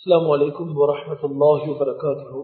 السلام عليكم ورحمة الله وبركاته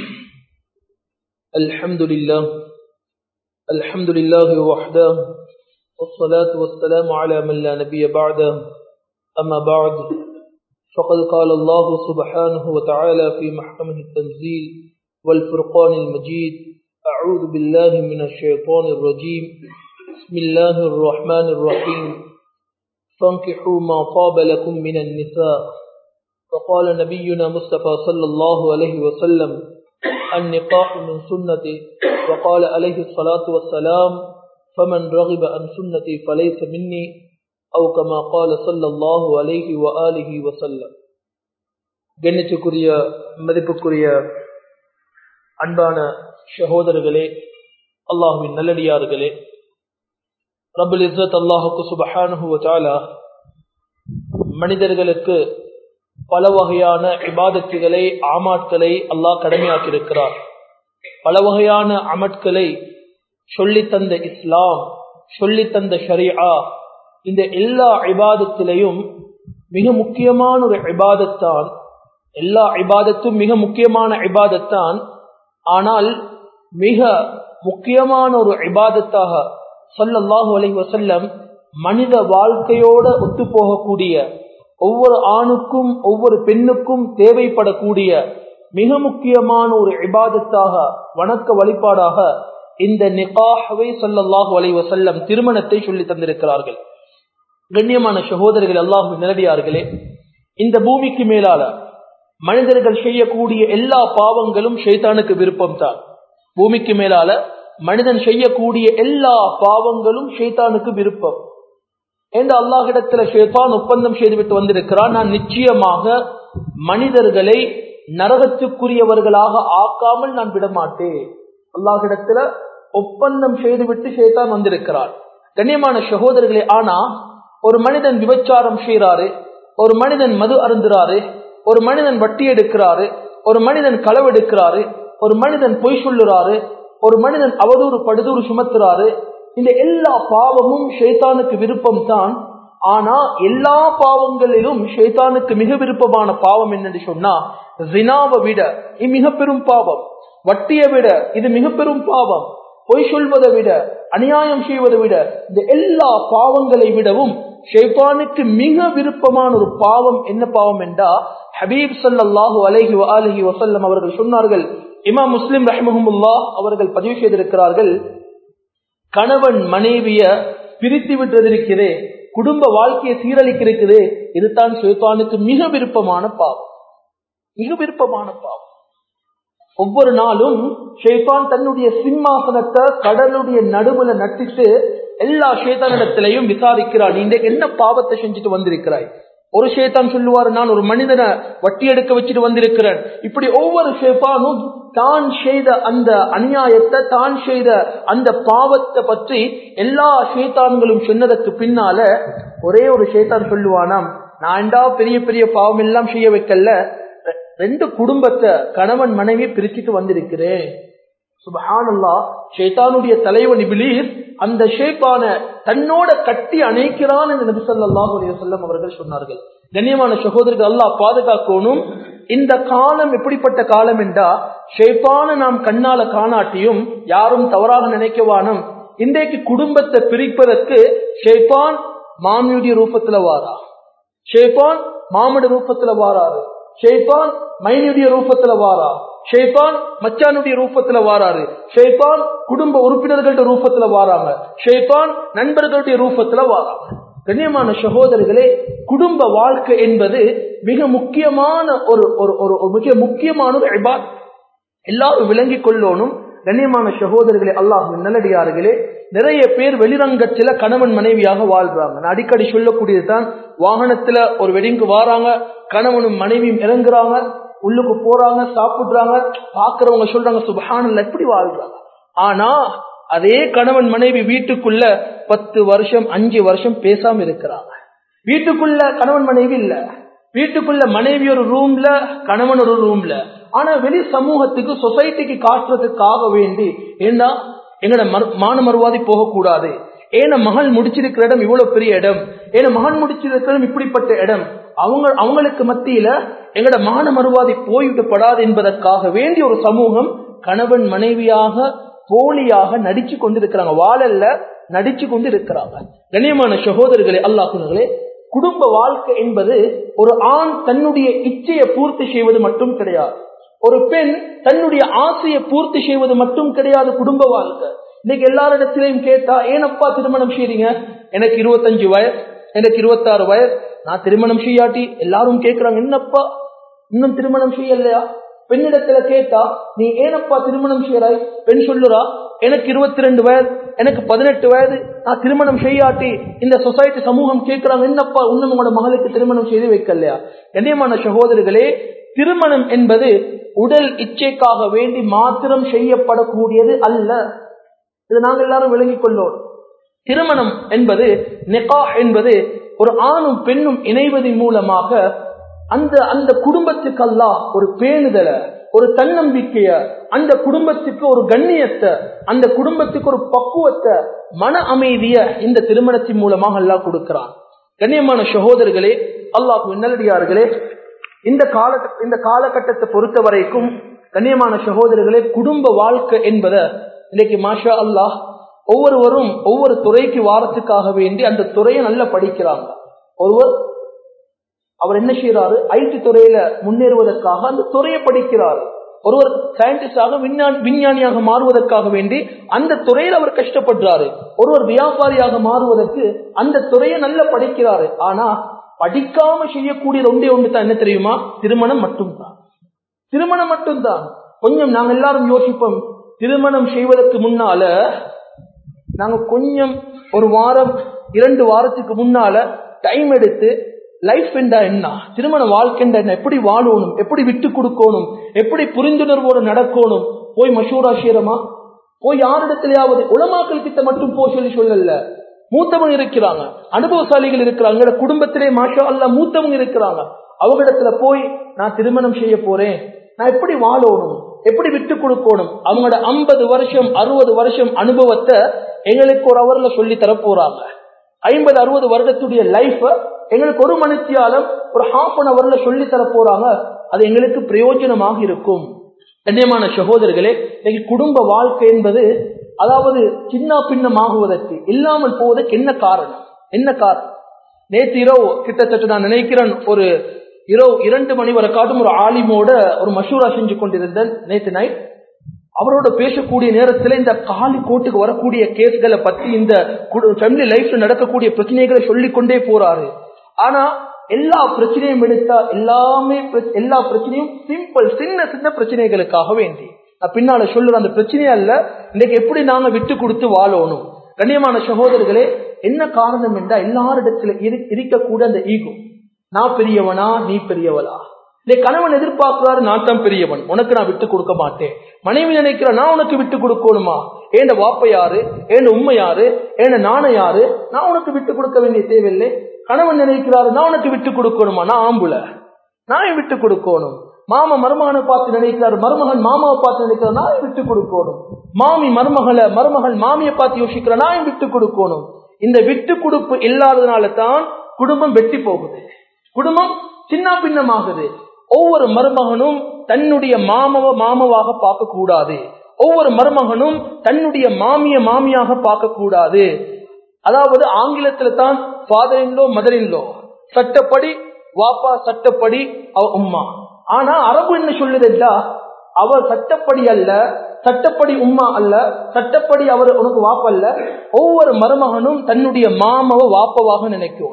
الحمد لله الحمد لله وحده والصلاة والسلام على من لا نبي بعده أما بعد فقد قال الله سبحانه وتعالى في محكمة التنزيل والفرقان المجيد أعوذ بالله من الشيطان الرجيم بسم الله الرحمن الرحيم فانكحوا ما طاب لكم من النساء وقال نبينا مصطفى صلى الله عليه وسلم النقاح من سنتي وقال عليه الصلاة والسلام فمن رغب عن سنتي فليس مني أو كما قال صلى الله عليه وآله وسلم கண்ணியத்துக்குரிய மதிப்புக்குரிய அன்பான சகோதரர்களே அல்லாஹுவின் நல்லடியார்களே ரபுல் இஸ்ஸத் அல்லாஹுக்கு சுபஹானுஹு வதஆலா மனிதர்களுக்கு பல வகையான இபாதத்துகளை ஆமாட்களை அல்லாஹ் கடமையாக்கியிருக்கிறார் பல வகையான அமட்களை சொல்லித்தந்த இஸ்லாம் சொல்லித்தந்த ஷரியா இந்த எல்லா இபாதத்திலையும் மிக முக்கியமான ஒரு இபாதத்தான் எல்லா இபாதத்தும் மிக முக்கியமான இபாதத்தான் ஆனால் மிக முக்கியமான ஒரு இபாதத்தாக சொல்லல்லாஹு அலை வசல்லம் மனித வாழ்க்கையோட ஒத்து போகக்கூடிய ஒவ்வொரு ஆணுக்கும் ஒவ்வொரு பெண்ணுக்கும் தேவைப்படக்கூடிய மிக முக்கியமான ஒரு இபாதத்தாக வணக்க வழிபாடாக இந்த நிகாஹவை சொல்லல்லாஹு அலை வசல்லம் திருமணத்தை சொல்லி தந்திருக்கிறார்கள் கண்ணியமான சகோதரர்கள் அல்லாஹு நிலடியார்களே இந்த பூமிக்கு மேலால மனிதர்கள் செய்யக்கூடிய எல்லா பாவங்களும் ஷைத்தானுக்கு விருப்பம் தான் பூமிக்கு மேலால மனிதன் செய்யக்கூடிய எல்லா பாவங்களும் ஷைத்தானுக்கு விருப்பம் என்று அல்லாஹிடத்துல ஷேத்தான் ஒப்பந்தம் செய்துவிட்டு வந்திருக்கிறான் நான் நிச்சயமாக மனிதர்களை நரகத்துக்குரியவர்களாக ஆக்காமல் நான் விடமாட்டேன் அல்லாஹிடத்துல ஒப்பந்தம் செய்துவிட்டு ஷேத்தான் வந்திருக்கிறான் கண்ணியமான சகோதரர்களே ஆனா ஒரு மனிதன் விபச்சாரம் செய்யறாரு ஒரு மனிதன் மது அருந்துறாரு ஒரு மனிதன் வட்டி எடுக்கிறாரு ஒரு மனிதன் களவெடுக்கிறாரு ஒரு மனிதன் பொய் சொல்லுறாரு ஒரு மனிதன் அவதூறு படுதூறு சுமத்துறாரு இந்த எல்லா பாவமும் ஷைத்தானுக்கு விருப்பம் தான் ஆனா எல்லா பாவங்களிலும் ஷைத்தானுக்கு மிக விருப்பமான பாவம் என்னன்னு சொன்னா ஜினாவை விட இது மிக பெரும் பாவம் வட்டியை விட இது மிக பெரும் பாவம் பொய் சொல்வதை விட அநியாயம் செய்வதை விட இந்த எல்லா பாவங்களை விடவும் ஷைத்தானுக்கு மிக விருப்பமான ஒரு பாவம் என்ன பாவம் என்றா ஹபீப் சல்லாஹூ அலஹி அலஹி வசல்லம் அவர்கள் சொன்னார்கள் இமாம் முஸ்லிம் ரஹமஹமுல்லா அவர்கள் பதிவு செய்திருக்கிறார்கள் கணவன் மனைவிய பிரித்து விட்டதிருக்கிறே குடும்ப வாழ்க்கையை சீரழிக்கிறது இதுதான் ஷேத்தானுக்கு மிக விருப்பமான பாவம் மிக விருப்பமான பாவம் ஒவ்வொரு நாளும் ஷேத்தான் தன்னுடைய சிம்மாசனத்தை கடலுடைய நடுவுல நட்டிட்டு எல்லா ஷேத்தானிடத்திலையும் விசாரிக்கிறான் நீ என்ன பாவத்தை செஞ்சுட்டு வந்திருக்கிறாய் ஒரு ஷேத்தான் சொல்லுவார் நான் ஒரு மனிதனை வட்டி எடுக்க வச்சுட்டு வந்திருக்கிறேன் இப்படி ஒவ்வொரு ஷேத்தானும் தான் செய்த அந்த அநியாயத்தை தான் செய்த அந்த பாவத்தை பற்றி எல்லா ஷேத்தான்களும் சொன்னதற்கு பின்னால ஒரே ஒரு ஷேத்தான் சொல்லுவானாம் நான்டா பெரிய பெரிய பாவம் எல்லாம் செய்ய வைக்கல ரெண்டு குடும்பத்தை கணவன் மனைவி பிரிச்சுட்டு வந்திருக்கிறேன் சுபஹானல்லா ஷேத்தானுடைய தலைவன் இபிலீஸ் அந்த ஷேப்பான தன்னோட கட்டி அணைக்கிறான் என்று நபி சொல்லாஹு அலையம் அவர்கள் சொன்னார்கள் கண்ணியமான சகோதரர்கள் அல்லாஹ் பாதுகாக்கணும் இந்த காலம் எப்படிப்பட்ட காலம் என்றா ஷேப்பான நாம் கண்ணால காணாட்டியும் யாரும் தவறாக நினைக்கவானும் இன்றைக்கு குடும்பத்தை பிரிப்பதற்கு ஷேப்பான் மாமியுடைய ரூபத்துல வாரா ஷேப்பான் மாமட ரூபத்துல வாராரு ஷேப்பான் மைனுடைய ரூபத்துல வாரா ஷேபான் மச்சானுடைய ரூபத்துல வாராரு ஷேபான் குடும்ப உறுப்பினர்கள்ட்ட ரூபத்துல வாராங்க ஷேபான் நண்பர்களுடைய ரூபத்துல வாராங்க கண்ணியமான சகோதரர்களே குடும்ப வாழ்க்கை என்பது மிக முக்கியமான ஒரு ஒரு மிக முக்கியமான ஒரு இபாத் எல்லாரும் விளங்கிக் கொள்ளணும் கண்ணியமான சகோதரர்களே அல்லாஹ் நல்லடியார்களே நிறைய பேர் வெளிரங்கத்துல கணவன் மனைவியாக வாழ்றாங்க நான் அடிக்கடி சொல்லக்கூடியதுதான் வாகனத்துல ஒரு வெடிங்கு வாராங்க கணவனும் மனைவியும் இறங்குறாங்க உள்ளுக்கு போறாங்க சாப்பிடுறாங்க பாக்குறவங்க சொல்றாங்க சுபஹானல்ல எப்படி வாழ்றாங்க ஆனா அதே கணவன் மனைவி வீட்டுக்குள்ள பத்து வருஷம் அஞ்சு வருஷம் பேசாம இருக்கிறாங்க வீட்டுக்குள்ள கணவன் மனைவி இல்ல வீட்டுக்குள்ள மனைவி ஒரு ரூம்ல கணவன் ஒரு ரூம்ல ஆனா வெளி சமூகத்துக்கு சொசைட்டிக்கு காட்டுறதுக்காக வேண்டி ஏன்னா எங்கட மான மறுவாதி போகக்கூடாது ஏன மகள் முடிச்சிருக்கிற இடம் இவ்வளவு பெரிய இடம் ஏன மகன் முடிச்சிருக்கிற இடம் இப்படிப்பட்ட இடம் அவங்க அவங்களுக்கு மத்தியில எங்கட மான மறுவாதி போய்விடப்படாது என்பதற்காக வேண்டிய ஒரு சமூகம் கணவன் மனைவியாக போலியாக நடிச்சு கொண்டிருக்கிறாங்க வாழல்ல நடிச்சு கொண்டு இருக்கிறாங்க கண்ணியமான சகோதரர்களே அல்லாஹுங்களே குடும்ப வாழ்க்கை என்பது ஒரு ஆண் தன்னுடைய இச்சையை பூர்த்தி செய்வது மட்டும் கிடையாது ஒரு பெண் தன்னுடைய ஆசையை பூர்த்தி செய்வது மட்டும் கிடையாது குடும்ப வாழ்க்கை இன்னைக்கு எல்லாரிடத்திலையும் கேட்டா ஏனப்பா திருமணம் செய்றீங்க எனக்கு இருபத்தஞ்சு வயசு எனக்கு இருபத்தாறு வயசு நான் திருமணம் செய்யாட்டி எல்லாரும் கேட்கிறாங்க என்னப்பா இன்னும் திருமணம் செய்யலையா பெண்ணிடத்துல கேட்டா நீ ஏனப்பா திருமணம் செய்யறாய் பெண் சொல்லுறா எனக்கு இருபத்தி ரெண்டு வயது எனக்கு பதினெட்டு வயது நான் திருமணம் செய்யாட்டி இந்த சொசைட்டி சமூகம் கேட்கிறாங்க என்னப்பா இன்னும் உங்களோட மகளுக்கு திருமணம் செய்து வைக்கலையா கண்ணியமான சகோதரர்களே திருமணம் என்பது உடல் இச்சைக்காக வேண்டி மாத்திரம் செய்யப்படக்கூடியது அல்ல இது நாங்கள் எல்லாரும் விளங்கிக் கொள்ளோம் திருமணம் என்பது நெகா என்பது ஒரு ஆணும் பெண்ணும் இணைவதன் மூலமாக அந்த அந்த குடும்பத்துக்கு அல்லாஹ் ஒரு பேணுதலை ஒரு தன்னம்பிக்கைய அந்த குடும்பத்துக்கு ஒரு கண்ணியத்தை அந்த குடும்பத்துக்கு ஒரு பக்குவத்தை மன அமைதிய இந்த திருமணத்தின் மூலமாக அல்லாஹ் கொடுக்கிறான் கண்ணியமான சகோதரர்களே அல்லாஹ் நல்லடியார்களே இந்த கால இந்த காலகட்டத்தை பொறுத்த வரைக்கும் கண்ணியமான சகோதரர்களே குடும்ப வாழ்க்கை என்பதை இன்னைக்கு மாஷா அல்லாஹ் ஒவ்வொருவரும் ஒவ்வொரு துறைக்கு வாரத்துக்காக வேண்டி அந்த துறையை நல்லா படிக்கிறாங்க ஒருவர் அவர் என்ன செய்யறாரு ஐடி துறையில முன்னேறுவதற்காக அந்த துறையை படிக்கிறார் ஒருவர் சயின்டிஸ்டாக விஞ்ஞானி விஞ்ஞானியாக மாறுவதற்காக வேண்டி அந்த துறையில் அவர் கஷ்டப்படுறாரு ஒருவர் வியாபாரியாக மாறுவதற்கு அந்த துறையை நல்லா படிக்கிறாரு ஆனா படிக்காம செய்யக்கூடிய ஒன்றே ஒன்று தான் என்ன தெரியுமா திருமணம் மட்டும்தான் திருமணம் மட்டும்தான் கொஞ்சம் நாங்க எல்லாரும் யோசிப்போம் திருமணம் செய்வதற்கு முன்னால நாங்க கொஞ்சம் ஒரு வாரம் இரண்டு வாரத்துக்கு முன்னால டைம் எடுத்து லைஃப் என்றா என்ன திருமண வாழ்க்கைண்டா என்ன எப்படி வாழணும் எப்படி விட்டு கொடுக்கணும் எப்படி புரிந்துணர்வோடு நடக்கணும் போய் மஷூரா செய்யறமா போய் யாரிடத்திலேயாவது உளமாக்கல் கிட்ட மட்டும் போ சொல்லி சொல்லல மூத்தவங்க இருக்கிறாங்க அனுபவசாலிகள் இருக்கிறாங்க குடும்பத்திலே மாஷா அல்ல மூத்தவங்க இருக்கிறாங்க அவங்களிடத்துல போய் நான் திருமணம் செய்ய போறேன் நான் எப்படி வாழணும் எப்படி விட்டு கொடுக்கணும் அவங்களோட ஐம்பது வருஷம் அறுபது வருஷம் அனுபவத்தை எங்களுக்கு ஒரு அவர்ல சொல்லி தர போறாங்க ஐம்பது அறுபது வருடத்துடைய லைஃப எங்களுக்கு ஒரு மணித்தியாலம் ஒரு ஹாஃப் அன் அவர்ல சொல்லி தர போறாங்க அது எங்களுக்கு பிரயோஜனமாக இருக்கும் கண்ணியமான சகோதரர்களே இன்னைக்கு குடும்ப வாழ்க்கை என்பது அதாவது சின்ன பின்னமாகுவதற்கு இல்லாமல் போவதற்கு என்ன காரணம் என்ன காரணம் நேற்று இரவு கிட்டத்தட்ட நான் நினைக்கிறேன் ஒரு இரவு இரண்டு மணி வரை காட்டும் ஒரு ஆலிமோட ஒரு மஷூரா செஞ்சு கொண்டிருந்தேன் நேற்று நைட் அவரோட பேசக்கூடிய நேரத்துல இந்த காலி கோட்டுக்கு வரக்கூடிய கேஸ்களை பத்தி இந்த ஃபேமிலி லைஃப்ல நடக்கக்கூடிய பிரச்சனைகளை சொல்லிக் கொண்டே போறாரு ஆனா எல்லா பிரச்சனையும் எடுத்தா எல்லாமே எல்லா பிரச்சனையும் சிம்பிள் சின்ன சின்ன பிரச்சனைகளுக்காக வேண்டி நான் பின்னால சொல்லுற அந்த பிரச்சனையா இல்ல இன்னைக்கு எப்படி நாங்க விட்டு கொடுத்து வாழணும் கண்ணியமான சகோதரர்களே என்ன காரணம் என்றா எல்லாரிடத்துல இருக்கக்கூடிய அந்த ஈகோ நான் பெரியவனா நீ பெரியவளா இல்லை கணவன் எதிர்பார்க்கிறாரு நான் தான் பெரியவன் உனக்கு நான் விட்டு கொடுக்க மாட்டேன் மனைவி நினைக்கிற நான் உனக்கு விட்டு கொடுக்கணுமா ஏண்ட வாப்ப யாரு ஏண்ட உண்மை யாரு ஏண்ட நாண யாரு நான் உனக்கு விட்டு கொடுக்க வேண்டிய தேவையில்லை கணவன் நினைக்கிறாரு நான் உனக்கு விட்டு கொடுக்கணுமா நான் ஆம்புல நான் விட்டு கொடுக்கணும் மாமா மருமகனை பார்த்து நினைக்கிறாரு மருமகன் மாமாவை பார்த்து நினைக்கிறார் நான் விட்டு கொடுக்கணும் மாமி மருமகளை மருமகள் மாமியை பார்த்து யோசிக்கிற நான் விட்டு கொடுக்கணும் இந்த விட்டு கொடுப்பு இல்லாததுனால தான் குடும்பம் வெட்டி போகுது குடும்பம் சின்ன பின்னமாகுது ஒவ்வொரு மருமகனும் தன்னுடைய மாமவ மாமவாக பார்க்க கூடாது ஒவ்வொரு மருமகனும் தன்னுடைய மாமிய மாமியாக பார்க்க கூடாது அதாவது ஆங்கிலத்துல தான் ஃபாதர் இன்லோ மதர் இன்லோ சட்டப்படி வாப்பா சட்டப்படி அவ உம்மா ஆனா அரபு என்ன சொல்லுதுட்டா அவர் சட்டப்படி அல்ல சட்டப்படி உம்மா அல்ல சட்டப்படி அவர் உனக்கு வாப்ப அல்ல ஒவ்வொரு மருமகனும் தன்னுடைய மாமவ வாப்பவாக நினைக்கும்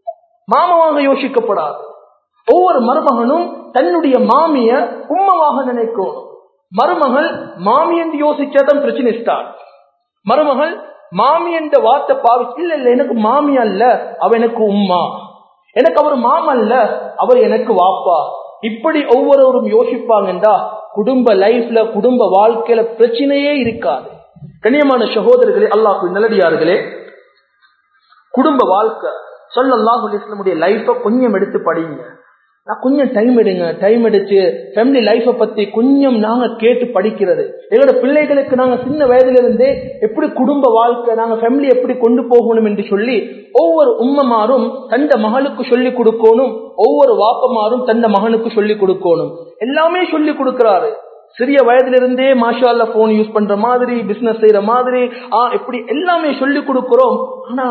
மாமவாக யோசிக்கப்படாது ஒவ்வொரு மருமகனும் தன்னுடைய மாமிய உம்மவாக நினைக்கும் மருமகள் மாமி என்று யோசிச்சாதான் பிரச்சனை ஸ்டார்ட் மருமகள் மாமி என்ற வார்த்தை பாவிச்சு இல்ல இல்ல எனக்கு மாமி அல்ல அவ எனக்கு உம்மா எனக்கு அவர் மாம அல்ல அவர் எனக்கு வாப்பா இப்படி ஒவ்வொருவரும் யோசிப்பாங்கன்றா குடும்ப லைஃப்ல குடும்ப வாழ்க்கையில பிரச்சனையே இருக்காது கண்ணியமான சகோதரர்களே அல்லாஹு நல்லடியார்களே குடும்ப வாழ்க்கை சொல்லல்லாஹு இஸ்லமுடைய லைஃப கொஞ்சம் எடுத்து படிங்க நான் கொஞ்சம் டைம் எடுங்க டைம் எடுத்து ஃபேமிலி லைஃப பத்தி கொஞ்சம் நாங்க கேட்டு படிக்கிறது எங்களோட பிள்ளைகளுக்கு நாங்க சின்ன வயதுல இருந்தே எப்படி குடும்ப வாழ்க்கை நாங்க ஃபேமிலி எப்படி கொண்டு போகணும் என்று சொல்லி ஒவ்வொரு உம்மமாரும் தந்த மகளுக்கு சொல்லி கொடுக்கணும் ஒவ்வொரு வாப்பமாரும் தந்த மகனுக்கு சொல்லி கொடுக்கணும் எல்லாமே சொல்லி கொடுக்கிறாரு சிறிய வயதுல இருந்தே மாஷா அல்லா போன் யூஸ் பண்ற மாதிரி பிசினஸ் செய்யற மாதிரி ஆ எப்படி எல்லாமே சொல்லி கொடுக்கிறோம் ஆனா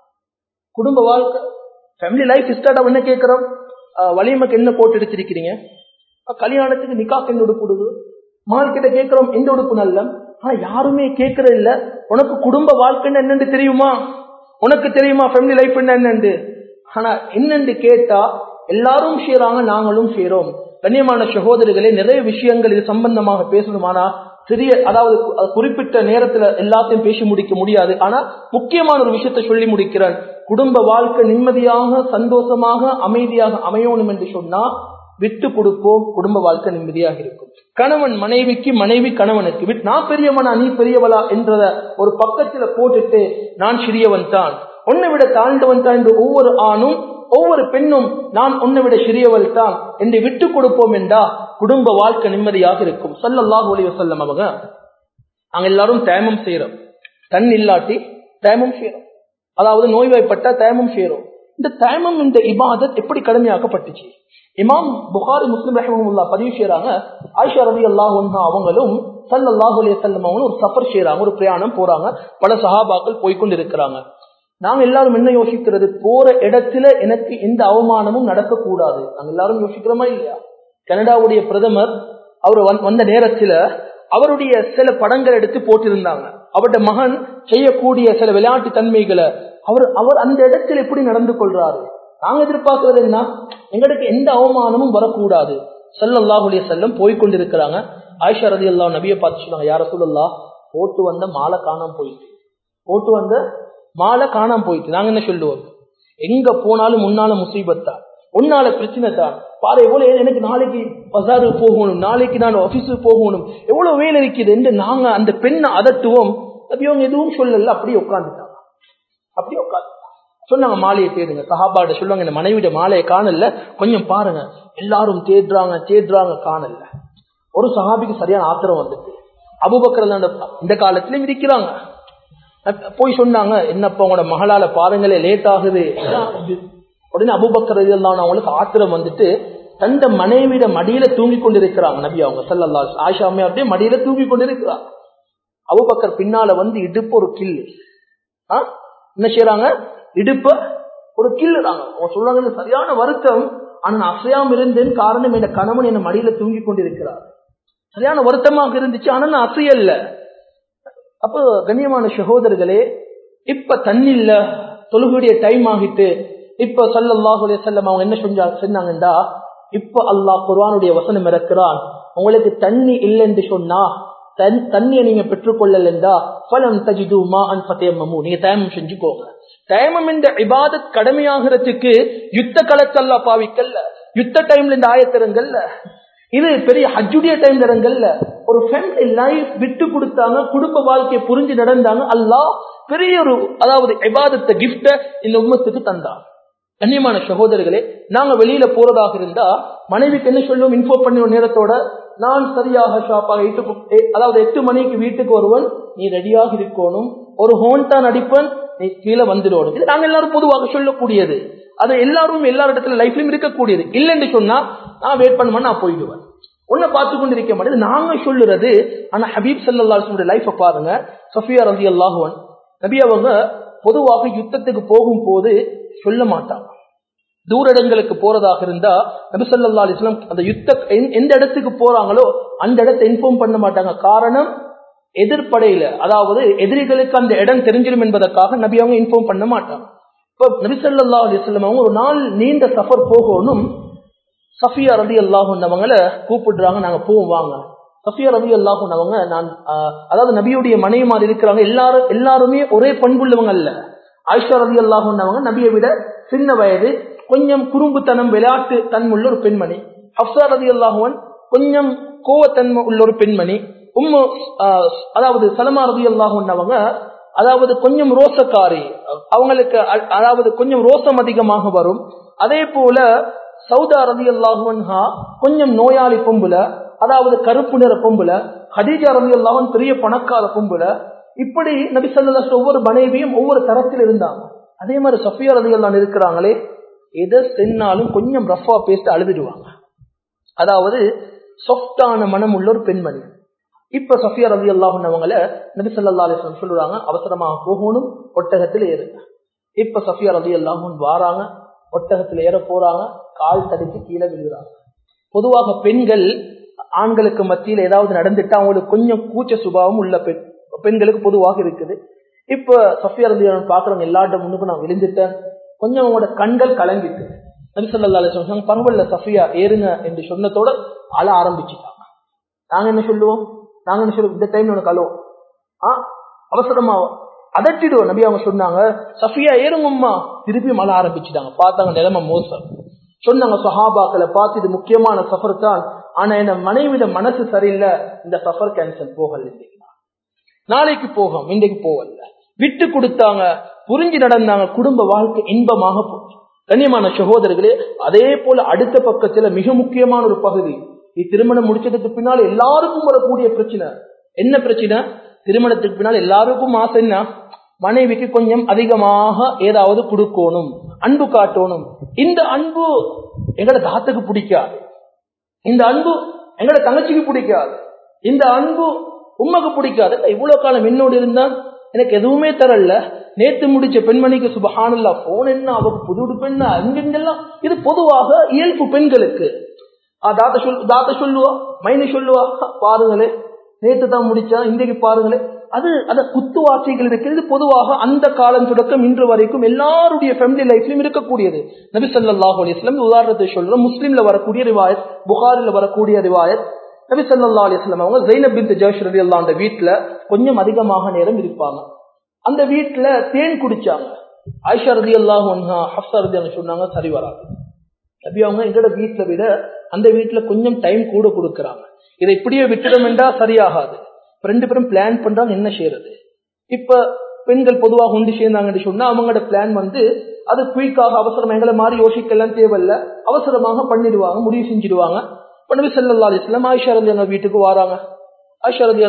குடும்ப வாழ்க்கை ஃபேமிலி லைஃப் ஸ்டார்ட் என்ன கேட்கிறோம் வலிமைக்கு என்ன போட்டு எடுத்திருக்கிறீங்க கல்யாணத்துக்கு நிக்காக்கு என்ன உடுப்பு உடுது மகள் கிட்ட கேட்கிறோம் எந்த உடுப்பு நல்ல ஆனா யாருமே கேட்கறது இல்ல உனக்கு குடும்ப வாழ்க்கைன்னு என்னன்னு தெரியுமா உனக்கு தெரியுமா ஃபேமிலி லைஃப் என்ன என்னண்டு ஆனா என்னன்னு கேட்டா எல்லாரும் செய்யறாங்க நாங்களும் செய்யறோம் கண்ணியமான சகோதரிகளே நிறைய விஷயங்கள் இது சம்பந்தமாக பேசணுமானா சிறிய அதாவது குறிப்பிட்ட நேரத்துல எல்லாத்தையும் பேசி முடிக்க முடியாது ஆனா முக்கியமான ஒரு விஷயத்தை சொல்லி முடிக்கிறேன் குடும்ப வாழ்க்கை நிம்மதியாக சந்தோஷமாக அமைதியாக அமையணும் என்று சொன்னா விட்டு கொடுப்போம் குடும்ப வாழ்க்கை நிம்மதியாக இருக்கும் கணவன் மனைவிக்கு மனைவி கணவனுக்கு நான் பெரியவனா நீ பெரியவளா என்றத ஒரு பக்கத்துல போட்டுட்டு நான் சிறியவன் தான் உன்னை விட தாழ்ந்தவன் தான் என்று ஒவ்வொரு ஆணும் ஒவ்வொரு பெண்ணும் நான் உன்னை விட சிறியவள் தான் என்று விட்டு கொடுப்போம் என்றா குடும்ப வாழ்க்கை நிம்மதியாக இருக்கும் சல்லல்லாஹு அலைஹி வஸல்லம் அவங்க நாங்க எல்லாரும் தேமம் செய்யறோம் தன் இல்லாட்டி தேமம் செய்யறோம் அதாவது நோய்வாய்ப்பட்ட தேமம் செய்யறோம் இந்த தேமம் இந்த இபாதத் எப்படி கடுமையாக்கப்பட்டுச்சு இமாம் புகாரி முஸ்லிம் ரஹமுல்லா பதிவு செய்யறாங்க ஆயிஷா ரவி அல்லாஹ் அவங்களும் சல்லல்லாஹு அலைஹி வஸல்லம் அவங்களும் ஒரு சஃபர் செய்யறாங்க ஒரு பிரயாணம் போறாங்க பல சஹாபாக்கள் போய்கொண்டு இருக்கிறாங்க நாங்க எல்லாரும் என்ன யோசிக்கிறது போற இடத்துல எனக்கு எந்த அவமானமும் நடக்கக்கூடாது நாங்க எல்லாரும் யோசிக்கிறோமா இல்லையா கனடாவுடைய பிரதமர் அவர் வந்த நேரத்துல அவருடைய சில படங்கள் எடுத்து போட்டிருந்தாங்க அவருடைய மகன் செய்யக்கூடிய சில விளையாட்டு தன்மைகளை அவர் அவர் அந்த இடத்துல எப்படி நடந்து கொள்றாரு நாங்க எதிர்பார்க்கறது என்ன எங்களுக்கு எந்த அவமானமும் வரக்கூடாது சல்லல்லாஹுடைய செல்லம் போய்கொண்டிருக்கிறாங்க ஆயிஷா ரதி அல்லா நபியை பார்த்து சொன்னாங்க யார சொல்லல்லா போட்டு வந்த மாலை காணாம போயிட்டு போட்டு வந்த மாலை காணாம போயிட்டு நாங்க என்ன சொல்லுவோம் எங்க போனாலும் முன்னால முசீபத்தா உன்னால பிரச்சனை தான் பாரு எவ்வளவு எனக்கு நாளைக்கு பசாரு போகணும் நாளைக்கு நான் ஆபீஸுக்கு போகணும் எவ்வளவு வேலை இருக்குது என்று நாங்க அந்த பெண்ணை அதட்டுவோம் அவங்க எதுவும் சொல்லல அப்படியே உட்காந்துட்டாங்க அப்படியே உட்காந்து சொன்னாங்க மாலையை தேடுங்க சஹாபாட சொல்லுவாங்க இந்த மனைவிட மாலையை காணல கொஞ்சம் பாருங்க எல்லாரும் தேடுறாங்க தேடுறாங்க காணல ஒரு சஹாபிக்கு சரியான ஆத்திரம் வந்துட்டு அபுபக்கர் இந்த காலத்திலயும் இருக்கிறாங்க போய் சொன்னாங்க என்னப்பா உங்களோட மகளால பாருங்களே லேட் ஆகுது உடனே அபுபக்கர் அவங்களுக்கு ஆத்திரம் வந்துட்டு தந்த மனைவிட மடியில தூங்கி கொண்டிருக்கிறாங்க நபி அவங்க சல்லல்லா ஆயிஷா அம்மையா அப்படியே மடியில தூங்கி கொண்டிருக்கிறார் அபுபக்கர் பின்னால வந்து இடுப்பு ஒரு கில்லு என்ன செய்யறாங்க இடுப்ப ஒரு கில்லுறாங்க அவங்க சொல்றாங்க சரியான வருத்தம் ஆனா நான் அசையாம இருந்தேன் காரணம் என் கணவன் என்ன மடியில தூங்கி கொண்டிருக்கிறார் சரியான வருத்தமாக இருந்துச்சு ஆனா நான் அசையல்ல அப்போ கண்ணியமான சகோதரர்களே இப்ப தண்ணில்ல தொழுகுடைய டைம் ஆகிட்டு இப்ப சல்லாஹுலே செல்லம் அவங்க என்ன செஞ்சா சொன்னாங்கண்டா இப்ப அல்லாஹ் குர்வானுடைய வசனம் இறக்கிறான் உங்களுக்கு தண்ணி இல்லைன்னு சொன்னா தண்ணியை நீங்க பெற்றுக்கொள்ளலண்டா பலம் தஜிது மா அன் பத்தேமமு நீங்க தயமம் செஞ்சுக்கோங்க தயமம் இந்த இபாதத் கடமையாகிறதுக்கு யுத்த களத்தல்லா பாவிக்கல்ல யுத்த டைம்ல இந்த ஆயத்திரங்கள்ல இது பெரிய ஹஜ்ஜுடைய டைம் இடங்கள்ல ஒரு ஃபேமிலி லைஃப் விட்டு கொடுத்தாங்க குடும்ப வாழ்க்கையை புரிஞ்சு நடந்தாங்க அல்லாஹ் பெரிய ஒரு அதாவது இபாதத்தை கிஃப்ட இந்த உம்மத்துக்கு தந்தான் கண்ணியமான சகோதரர்களே நாங்க வெளியில போறதாக இருந்தா மனைவிக்கு என்ன சொல்லுவோம் இன்ஃபார்ம் பண்ண நேரத்தோட நான் சரியாக ஷாப்பாக எட்டு அதாவது எட்டு மணிக்கு வீட்டுக்கு வருவன் நீ ரெடியாக இருக்கணும் ஒரு ஹோன் தான் அடிப்பன் நீ கீழே வந்துடணும் இது நாங்க எல்லாரும் பொதுவாக சொல்லக்கூடியது அது எல்லாரும் எல்லா இடத்துல லைஃப்லயும் இருக்கக்கூடியது இல்லைன்னு சொன்னா நான் வெயிட் பண்ணுவேன் நான் போயிடுவேன் உன்னை பார்த்து கொண்டு இருக்க மாட்டேது நாங்க சொல்லுறது ஆனா ஹபீப் சல்லா லைஃப பாருங்க சஃபியா ரவி அல்லாஹுவன் நபி அவங்க பொதுவாக யுத்தத்துக்கு போகும் போது சொல்ல மாட்டாங்க தூர இடங்களுக்கு போறதாக இருந்தா நபிசல்லா அலிஸ்லாம் அந்த யுத்த எந்த இடத்துக்கு போறாங்களோ அந்த இடத்தை இன்ஃபார்ம் பண்ண மாட்டாங்க காரணம் எதிர்ப்படையில அதாவது எதிரிகளுக்கு அந்த இடம் தெரிஞ்சிடும் என்பதற்காக நபி அவங்க இன்ஃபார்ம் பண்ண மாட்டாங்க இப்ப நபிசல்லா அலிஸ்லாம் அவங்க ஒரு நாள் நீண்ட சஃபர் போகணும் சஃபியா ரதி அல்லாஹுன்னவங்களை கூப்பிடுறாங்க நாங்க போவோம் வாங்க சஃபியா ரதி அல்லாஹுன்னவங்க நான் அதாவது நபியுடைய மனைவிமார் இருக்கிறாங்க எல்லாரும் எல்லாருமே ஒரே பண்புள்ளவங்க அல்ல ஆயிஷா ரதி அல்லாஹுன்னவங்க நபியை விட சின்ன வயது கொஞ்சம் குறும்புத்தனம் விளையாட்டு தன்முள்ள ஒரு பெண்மணி ஹப்சா ரதி அல்லாஹுவன் கொஞ்சம் கோவத்தன்மை உள்ள ஒரு பெண்மணி உம்மு அதாவது சலமா ரதி அல்லாஹுன்னவங்க அதாவது கொஞ்சம் ரோசக்காரி அவங்களுக்கு அதாவது கொஞ்சம் ரோசம் அதிகமாக வரும் அதே போல சவுதா ரதி அல்லாஹுவன்ஹா கொஞ்சம் நோயாளி பொம்புல அதாவது கருப்பு நிற பொம்புல ஹதீஜா ரதி அல்லாஹன் பெரிய பணக்கார பொம்புல இப்படி நபி சொல்லா ஒவ்வொரு மனைவியும் ஒவ்வொரு தரத்தில் இருந்தாங்க அதே மாதிரி சஃபியா ரதி அல்லான் இருக்கிறாங்களே எதை சென்னாலும் கொஞ்சம் ரஃபா பேசிட்டு அழுதுடுவாங்க அதாவது சொஃப்டான மனம் உள்ள ஒரு பெண்மணி இப்ப சஃபியா ரவி அல்லாஹன் அவங்கள நபி சொல்லா அலிஸ்லாம் சொல்லுறாங்க அவசரமாக போகணும் ஒட்டகத்தில் ஏறுங்க இப்ப சஃபியா ரவி அல்லாஹன் வாராங்க ஒட்டகத்தில் ஏற போறாங்க கால் தடுக்கி கீழே விழுகிறாங்க பொதுவாக பெண்கள் ஆண்களுக்கு மத்தியில் ஏதாவது நடந்துட்டு அவங்களுக்கு கொஞ்சம் கூச்ச சுபாவம் உள்ள பெண் பெண்களுக்கு பொதுவாக இருக்குது இப்ப சஃபியா ரவி பாக்குறவங்க எல்லாட்டும் முன்னுக்கு நான் விழுந்துட்டேன் கொஞ்சம் அவங்களோட கண்கள் கலங்கிட்டு நபி சொல்லா அலிஸ்லாம் பரவாயில்ல சஃபியா ஏறுங்க என்று சொன்னதோட அழ ஆரம்பிச்சுட்டாங்க நாங்க என்ன சொல்லுவோம் நாங்க என்ன சொல்லுவோம் இந்த டைம் உனக்கு அழுவோம் ஆ அவசரமா அதட்டிடுவோம் நபி அவங்க சொன்னாங்க சஃபியா ஏறுங்கம்மா திருப்பி மழை ஆரம்பிச்சுட்டாங்க பார்த்தாங்க நிலைமை மோசம் சொன்னாங்க சஹாபாக்களை பார்த்து இது முக்கியமான சஃபர் தான் ஆனா என்ன மனைவிட மனசு சரியில்லை இந்த சஃபர் கேன்சல் போகல இல்லைங்களா நாளைக்கு போகும் இன்றைக்கு போகல விட்டு கொடுத்தாங்க புரிஞ்சு நடந்தாங்க குடும்ப வாழ்க்கை இன்பமாக போச்சு கண்ணியமான சகோதரர்களே அதே போல அடுத்த பக்கத்துல மிக முக்கியமான ஒரு பகுதி திருமணம் முடிச்சதுக்கு பின்னால் எல்லாருக்கும் வரக்கூடிய பிரச்சனை என்ன பிரச்சனை திருமணத்துக்கு பின்னால் எல்லாருக்கும் ஆசை என்ன மனைவிக்கு கொஞ்சம் அதிகமாக ஏதாவது கொடுக்கணும் அன்பு காட்டணும் இந்த அன்பு எங்கட தாத்துக்கு பிடிக்காது இந்த அன்பு எங்கட தங்கச்சிக்கு பிடிக்காது இந்த அன்பு உண்மைக்கு பிடிக்காது இவ்வளவு காலம் என்னோடு இருந்தா எனக்கு எதுவுமே தரல நேத்து முடிச்ச பெண்மணிக்கு சுபஹானல்லா போன் என்ன அவக்கு புது பெண் அங்கெங்கெல்லாம் இது பொதுவாக இயல்பு பெண்களுக்கு தாத்த சொல் தாத்த சொல்லுவா மைனி சொல்லுவா பாருங்களே நேத்து தான் முடிச்சா இன்றைக்கு பாருங்களே அது அந்த குத்து வார்த்தைகள் இருக்கிறது பொதுவாக அந்த காலம் தொடக்கம் இன்று வரைக்கும் எல்லாருடைய ஃபேமிலி லைஃப்லயும் இருக்கக்கூடியது நபி சல்லாஹூ அலிஸ்லாம் உதாரணத்தை சொல்றோம் முஸ்லீம்ல வரக்கூடிய ரிவாயத் புகாரில் வரக்கூடிய ரிவாயத் நபி சல்லா அலிஸ்லாம் அவங்க ஜெயினப் பின் ஜஷ் ரவி அல்லா அந்த வீட்டுல கொஞ்சம் அதிகமாக நேரம் இருப்பாங்க அந்த வீட்டுல தேன் குடிச்சாங்க ஆயிஷா ரதி அல்லாஹ் ஹப்சா ரதி சொன்னாங்க சரி வராது நபி அவங்க எங்களோட வீட்டுல விட அந்த வீட்டுல கொஞ்சம் டைம் கூட கொடுக்கறாங்க இதை இப்படியே விட்டுடும் என்றா சரியாகாது ரெண்டு பேரும் பிளான் பண்றாங்க என்ன செய்யறது இப்ப பெண்கள் பொதுவாக உண்டு சேர்ந்தாங்கன்னு சொன்னா அவங்களோட பிளான் வந்து அது குயிக்காக அவசரம் எங்களை மாதிரி யோசிக்கலாம் தேவையில்ல அவசரமாக பண்ணிடுவாங்க முடிவு செஞ்சிடுவாங்க நபி சல்லா அலிஸ்லாம் ஆயிஷா ரதி எங்க வீட்டுக்கு வராங்க ஆயிஷா ரதி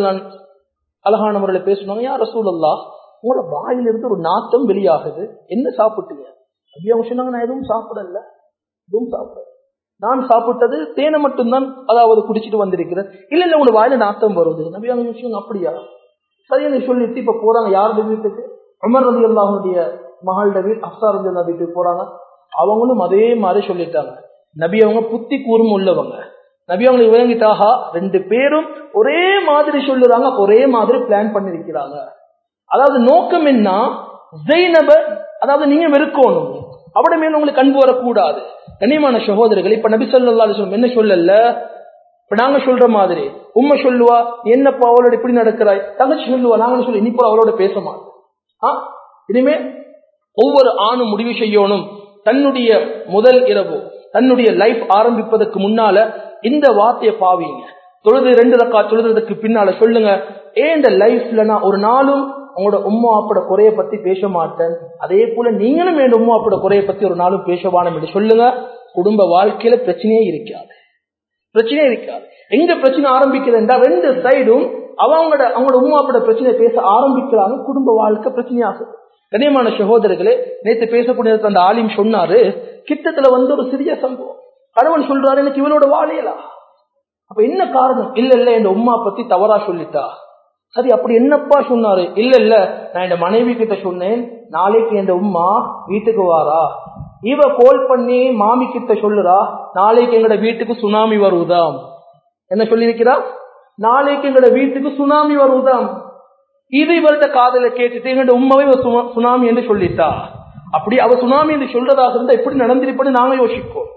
அழகான முறையில பேசுனாங்க யார் ரசூல் அல்லா உங்களோட வாயிலிருந்து ஒரு நாத்தம் வெளியாகுது என்ன சாப்பிட்டீங்க அப்படி அவங்க சொன்னாங்க நான் எதுவும் சாப்பிடல எதுவும் சாப்பிடல நான் சாப்பிட்டது தேனை மட்டும்தான் அதாவது குடிச்சிட்டு வந்திருக்கிறேன் இல்ல இல்ல உங்க வாயில நாத்தம் வருது நபி அவங்க விஷயம் அப்படியா சரியா சொல்லிட்டு இப்ப போறாங்க யாருடைய வீட்டுக்கு அமர் ரதி அல்லாஹுடைய மகளோட வீட்டு அப்சா ரதி அல்லா வீட்டுக்கு போறாங்க அவங்களும் அதே மாதிரி சொல்லிட்டாங்க நபி அவங்க புத்தி கூறும் உள்ளவங்க நபி அவங்களுக்கு விளங்கிட்டாகா ரெண்டு பேரும் ஒரே மாதிரி சொல்லுறாங்க ஒரே மாதிரி பிளான் பண்ணிருக்கிறாங்க அதாவது நோக்கம் என்ன ஜெய்னப அதாவது நீங்க வெறுக்கணும் அவட மேல உங்களுக்கு அன்பு வரக்கூடாது கண்ணியமான சகோதரர்கள் இப்ப நபி சொல்லா என்ன சொல்லல இப்ப நாங்க சொல்ற மாதிரி உண்மை சொல்லுவா என்னப்பா அவளோட இப்படி நடக்கிறாய் தங்கச்சி சொல்லுவா நாங்க சொல்லி இனிப்போ அவளோட பேச மாட்டோம் இனிமே ஒவ்வொரு ஆணும் முடிவு செய்யணும் தன்னுடைய முதல் இரவு தன்னுடைய லைஃப் ஆரம்பிப்பதற்கு முன்னால இந்த வார்த்தையை பாவீங்க தொழுது ரெண்டு ரக்கா தொழுதுறதுக்கு பின்னால சொல்லுங்க ஏன் இந்த லைஃப்ல நான் ஒரு நாளும் உங்களோட உம்மா அப்பட குறைய பத்தி பேச மாட்டேன் அதே போல நீங்களும் என் உம்மா அப்பட குறைய பத்தி ஒரு நாளும் பேசவானம் என்று சொல்லுங்க குடும்ப வாழ்க்கையில பிரச்சனையே இருக்காது பிரச்சனையே இருக்காது எங்க பிரச்சனை ஆரம்பிக்குதுன்றா ரெண்டு சைடும் அவங்களோட அவங்களோட உம்மா அப்பட பிரச்சனை பேச ஆரம்பிக்கிறாங்க குடும்ப வாழ்க்கை பிரச்சனையாகுது கண்ணியமான சகோதரர்களே நேற்று பேசக்கூடிய அந்த ஆலிம் சொன்னாரு கிட்டத்துல வந்து ஒரு சிறிய சம்பவம் கணவன் சொல்றாரு எனக்கு இவனோட வாழையலா அப்ப என்ன காரணம் இல்ல இல்ல என் உம்மா பத்தி தவறா சொல்லிட்டா சரி அப்படி என்னப்பா சொன்னாரு இல்ல இல்ல நான் என் மனைவி கிட்ட சொன்னேன் நாளைக்கு என் உம்மா வீட்டுக்கு வாரா இவ கோல் பண்ணி மாமி கிட்ட சொல்லுறா நாளைக்கு எங்கட வீட்டுக்கு சுனாமி வருவதாம் என்ன சொல்லியிருக்கிறா நாளைக்கு எங்கட வீட்டுக்கு சுனாமி வருவதாம் இது இவர்கிட்ட காதல கேட்டுட்டு எங்கட உண்மையை சுனாமி என்று சொல்லிட்டா அப்படி அவ சுனாமி என்று சொல்றதாக இருந்தா எப்படி நடந்திருப்பன்னு நாங்க யோசிப்போம்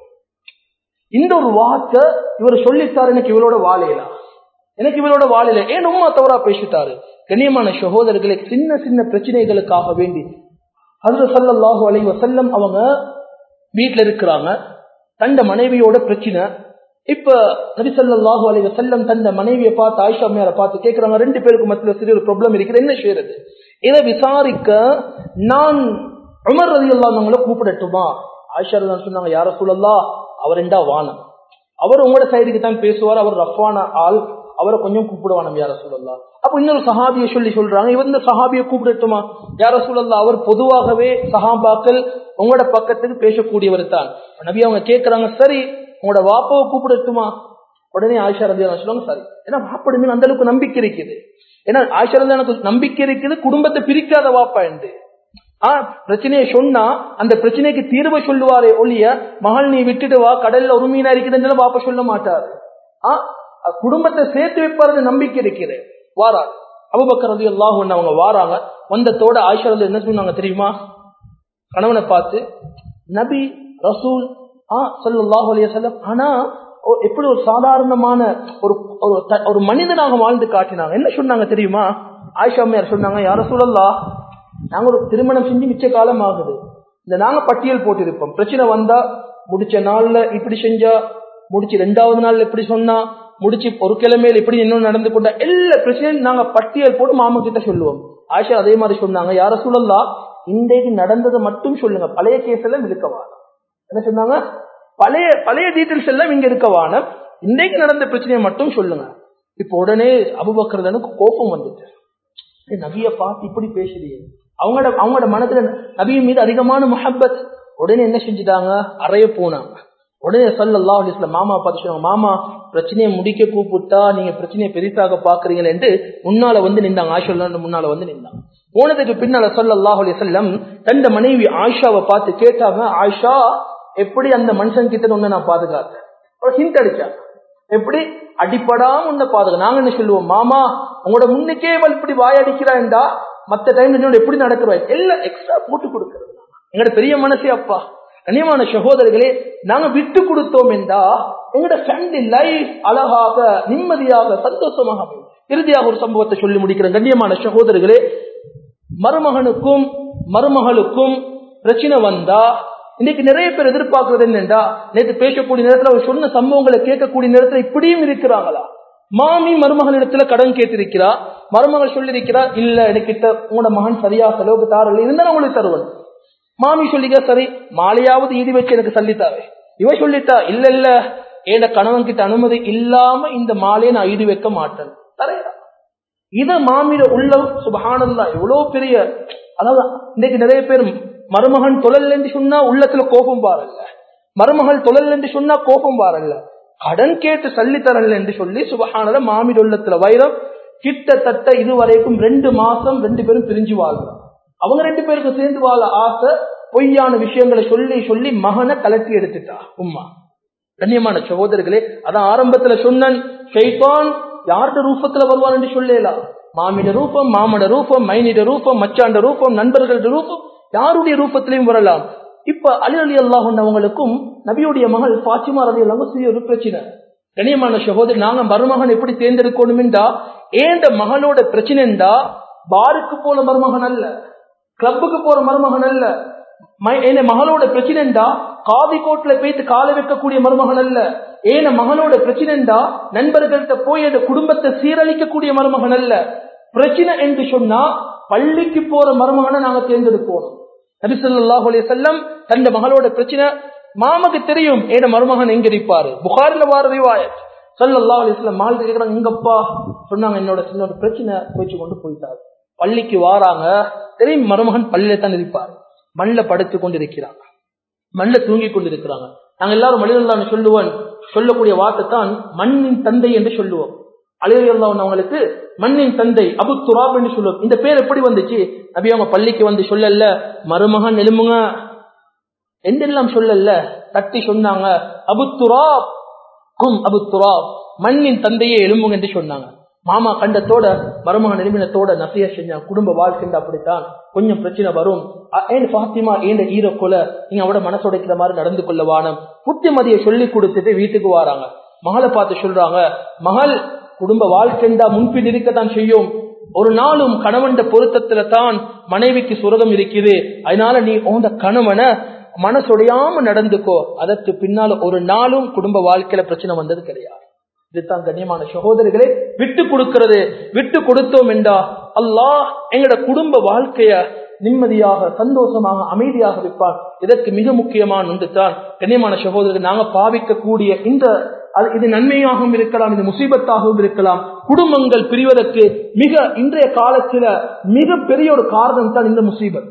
இந்த ஒரு வார்த்தை இவர் சொல்லிட்டாரு எனக்கு இவரோட வாழையலாம் எனக்கு இவரோட வாழையில ஏன் உமா தவறா பேசிட்டாரு கண்ணியமான சகோதரர்களை சின்ன சின்ன பிரச்சனைகளுக்காக வேண்டி அதுல சல்லாஹூ அலை வசல்லம் அவங்க வீட்டுல இருக்கிறாங்க தண்ட மனைவியோட பிரச்சனை இப்ப நபிசல்லாஹு அலி வசல்லம் தந்த மனைவியை பார்த்து ஆயிஷா மேல பார்த்து கேட்கிறாங்க ரெண்டு பேருக்கு மத்தியில் சிறிய ஒரு ப்ராப்ளம் இருக்குது என்ன செய்யறது இதை விசாரிக்க நான் உமர் ரதி அல்லாதவங்களை கூப்பிடட்டுமா ஆயிஷா சொன்னாங்க யார சொல்லலா அவர் ரெண்டா வானம் அவர் உங்களோட சைடுக்கு தான் பேசுவார் அவர் ரஃபான ஆள் அவரை கொஞ்சம் கூப்பிடுவானம் யார சொல்லலாம் அப்ப இன்னொரு சஹாபியை சொல்லி சொல்றாங்க இவர் இந்த சஹாபியை கூப்பிடட்டுமா யார சொல்லலாம் அவர் பொதுவாகவே சஹாபாக்கள் உங்களோட பக்கத்துக்கு பேசக்கூடியவர் தான் நபி அவங்க கேட்கறாங்க சரி உங்களோட வாப்பாவை கூப்பிடட்டுமா உடனே ஆயிஷா ரதி சொல்லுவாங்க சரி ஏன்னா வாப்படி மீது அந்த அளவுக்கு நம்பிக்கை இருக்குது ஏன்னா ஆயிஷா ரதி எனக்கு நம்பிக்கை இருக்குது குடும்பத்தை பிரிக்காத வாப்பா என்று ஆஹ் பிரச்சனையை சொன்னா அந்த பிரச்சனைக்கு தீர்வை சொல்லுவாரே ஒழிய மகள் நீ விட்டுட்டு வா கடல்ல ஒரு மீனா இருக்குதுன்னு பாப்பா சொல்ல மாட்டாரு ஆஹ் குடும்பத்தை சேர்த்து வைப்பாரு நம்பிக்கை இருக்குது வாராங்க அபுபக்கர் ரதி அல்லாஹ் அவங்க வாராங்க வந்தத்தோட ஆயிஷா ரதி என்ன சொன்னாங்க தெரியுமா கணவனை பார்த்து நபி ரசூல் ஆ சல்லாஹ் அலையம் ஆனா எப்படி ஒரு சாதாரணமான ஒரு ஒரு மனிதனாக வாழ்ந்து காட்டினாங்க என்ன சொன்னாங்க தெரியுமா ஆயிஷா அம்மையார் சொன்னாங்க யார சூழல்லா நாங்க ஒரு திருமணம் செஞ்சு மிச்ச காலம் ஆகுது இந்த நாங்க பட்டியல் போட்டிருப்போம் பிரச்சனை வந்தா முடிச்ச நாள்ல இப்படி செஞ்சா முடிச்சு ரெண்டாவது நாள்ல இப்படி சொன்னா முடிச்சு ஒரு கிழமையில இப்படி இன்னும் நடந்து கொண்டா எல்லா பிரச்சனையும் நாங்க பட்டியல் போட்டு மாமா கிட்ட சொல்லுவோம் ஆயிஷா அதே மாதிரி சொன்னாங்க யார சூழல்லா இன்றைக்கு நடந்ததை மட்டும் சொல்லுங்க பழைய கேஸ் எல்லாம் இருக்கவா என்ன சொன்னாங்க பழைய பழைய டீட்டெயில்ஸ் எல்லாம் இங்க இருக்கவான இன்றைக்கு நடந்த பிரச்சனையை மட்டும் சொல்லுங்க இப்ப உடனே அபுபக்கரதனுக்கு கோபம் வந்துட்டு நபிய பார்த்து இப்படி பேசுறீங்க அவங்களோட அவங்களோட மனதுல நபியின் மீது அதிகமான முஹப்பத் உடனே என்ன செஞ்சுட்டாங்க அறைய போனாங்க உடனே சல்லா அலிஸ்லாம் மாமா பார்த்து சொன்னாங்க மாமா பிரச்சனையை முடிக்க கூப்பிட்டா நீங்க பிரச்சனையை பெரிசாக பாக்குறீங்களே என்று முன்னால வந்து நின்றாங்க ஆஷா முன்னால வந்து நின்றாங்க போனதுக்கு பின்னால சல்லாஹ் அலிசல்லம் தந்த மனைவி ஆஷாவை பார்த்து கேட்டாங்க ஆஷா எப்படி அந்த மனுஷன் கிட்ட ஒண்ணு நான் பாதுகாத்தேன் ஒரு ஹிண்ட் அடிச்சாங்க எப்படி அடிப்படாம உன்னை பாதுகா நாங்க என்ன சொல்லுவோம் மாமா உங்களோட முன்னுக்கே இவள் இப்படி வாயடிக்கிறாண்டா மத்த டைம் என்னோட எப்படி நடக்கிறாய் எல்லாம் எக்ஸ்ட்ரா போட்டு கொடுக்கறது எங்களோட பெரிய மனசே அப்பா கண்ணியமான சகோதரர்களே நாங்க விட்டு கொடுத்தோம் என்றா எங்களோட ஃபேமிலி லைஃப் அழகாக நிம்மதியாக சந்தோஷமாக அமையும் இறுதியாக ஒரு சம்பவத்தை சொல்லி முடிக்கிறேன் கண்ணியமான சகோதரர்களே மருமகனுக்கும் மருமகளுக்கும் பிரச்சனை வந்தா இன்னைக்கு நிறைய பேர் எதிர்பார்க்கறது என்னண்டா நேற்று பேசக்கூடிய நேரத்தில் அவர் சொன்ன சம்பவங்களை கேட்கக்கூடிய நேரத்தில் இப்படியும் இருக்கிறாங்களா மாமி மருமகள் இடத்துல கடன் கேட்டிருக்கிறா மருமகள் சொல்லியிருக்கிறா இல்ல எனக்கிட்ட உங்களோட மகன் சரியா செலவுக்கு தாரல இருந்தா உங்களுக்கு தருவன் மாமி சொல்லிக்க சரி மாலையாவது ஈடு வச்சு எனக்கு சொல்லித்தாவே இவ சொல்லிட்டா இல்ல இல்ல ஏட கணவன் கிட்ட அனுமதி இல்லாம இந்த மாலையை நான் ஈடு வைக்க மாட்டேன் தரையா இத மாமியில உள்ள சுபகானந்தா எவ்வளவு பெரிய அதாவது இன்னைக்கு நிறைய பேர் மருமகன் தொழல் என்று சொன்னா உள்ளத்துல கோபம் பாருங்க மருமகள் தொழல் என்று சொன்னா கோபம் பாருங்க கடன் கேட்டு சல்லி தரல என்று சொல்லி சுபகானத மாமிட உள்ளத்துல வைரம் கிட்டத்தட்ட இதுவரைக்கும் ரெண்டு மாசம் ரெண்டு பேரும் பிரிஞ்சு வாழ்றாங்க அவங்க ரெண்டு பேருக்கு சேர்ந்து வாழ ஆசை பொய்யான விஷயங்களை சொல்லி சொல்லி மகனை கலட்டி எடுத்துட்டா உம்மா கண்ணியமான சகோதரர்களே அதான் ஆரம்பத்துல சொன்னன் ஷைத்தான் யார்கிட்ட ரூபத்துல வருவான் என்று சொல்லலாம் மாமிட ரூபம் மாமட ரூபம் மைனிட ரூபம் மச்சாண்ட ரூபம் நண்பர்களோட ரூபம் யாருடைய ரூபத்திலையும் வரலாம் இப்ப அலி அலி அல்லாஹ் அவங்களுக்கும் நபியுடைய மகள் பாத்திமா ரவி அல்லாம சிறிய ஒரு பிரச்சனை கண்ணியமான சகோதரி நாங்க மருமகன் எப்படி தேர்ந்தெடுக்கணும்டா ஏண்ட மகளோட பிரச்சனைண்டா பாருக்கு போன மருமகன் அல்ல கிளப்புக்கு போற மருமகன் அல்ல என்ன மகளோட பிரச்சனைண்டா காதி கோட்ல போயிட்டு காலை வைக்கக்கூடிய மருமகன் அல்ல ஏன மகனோட பிரச்சனைண்டா நண்பர்கள்ட்ட போய் அந்த குடும்பத்தை சீரழிக்கக்கூடிய மருமகன் அல்ல பிரச்சனை என்று சொன்னா பள்ளிக்கு போற மருமகனை நாங்க தேர்ந்தெடுப்போம் நபிசல்லாஹ் அலி செல்லம் தந்த மகளோட பிரச்சனை மாமக்கு தெரியும் ஏன மருமகன் எங்க இருப்பாரு புகாரில வார ரிவாயத் சல்லல்லா அலிஸ்லாம் மால் கேட்கிறாங்க எங்கப்பா சொன்னாங்க என்னோட சின்னோட பிரச்சனை போயிச்சு கொண்டு போயிட்டாரு பள்ளிக்கு வாராங்க தெரியும் மருமகன் பள்ளியில தான் இருப்பாரு மண்ணில் படுத்து கொண்டு இருக்கிறாங்க மண்ணில் தூங்கி கொண்டு இருக்கிறாங்க நாங்க எல்லாரும் மனிதன் சொல்லுவோம் சொல்லக்கூடிய வார்த்தை தான் மண்ணின் தந்தை என்று சொல்லுவோம் அலையல்லான் அவங்களுக்கு மண்ணின் தந்தை அபு துராப் என்று சொல்லுவோம் இந்த பேர் எப்படி வந்துச்சு நபி அவங்க பள்ளிக்கு வந்து சொல்லல மருமகன் எலும்புங்க என்றெல்லாம் சொல்லல தட்டி சொன்னாங்க அபு துராப் கும் அபு துராப் மண்ணின் தந்தையே எலும்புங்க என்று சொன்னாங்க மாமா கண்டத்தோட மருமகன் எலும்பினத்தோட நசைய செஞ்சாங்க குடும்ப வாழ்க்கை அப்படித்தான் கொஞ்சம் பிரச்சனை வரும் ஏன் பாத்திமா ஏண்ட ஈர கொலை நீங்க அவட மனசுடைக்கிற மாதிரி நடந்து கொள்ள வானம் புத்திமதியை சொல்லி கொடுத்துட்டு வீட்டுக்கு வராங்க மகளை பார்த்து சொல்றாங்க மகள் குடும்ப வாழ்க்கைண்டா முன்பின் இருக்கத்தான் செய்யும் ஒரு நாளும் கணவன் பொருத்தத்துல தான் மனைவிக்கு சுரகம் இருக்குது அதனால நீ உந்த கணவனை மனசுடையாம நடந்துக்கோ அதற்கு பின்னால ஒரு நாளும் குடும்ப வாழ்க்கையில பிரச்சனை வந்தது கிடையாது இதுதான் கண்ணியமான சகோதரிகளே விட்டு கொடுக்கிறது விட்டு கொடுத்தோம் என்றா அல்லாஹ் எங்கட குடும்ப வாழ்க்கைய நிம்மதியாக சந்தோஷமாக அமைதியாக வைப்பான் இதற்கு மிக முக்கியமான ஒன்று தான் கண்ணியமான சகோதரர்கள் நாங்க பாவிக்கக்கூடிய இந்த அது இது நன்மையாகவும் இருக்கலாம் இது முசீபத்தாகவும் இருக்கலாம் குடும்பங்கள் பிரிவதற்கு மிக இன்றைய காலத்துல மிக பெரிய ஒரு காரணம் தான் இந்த முசீபத்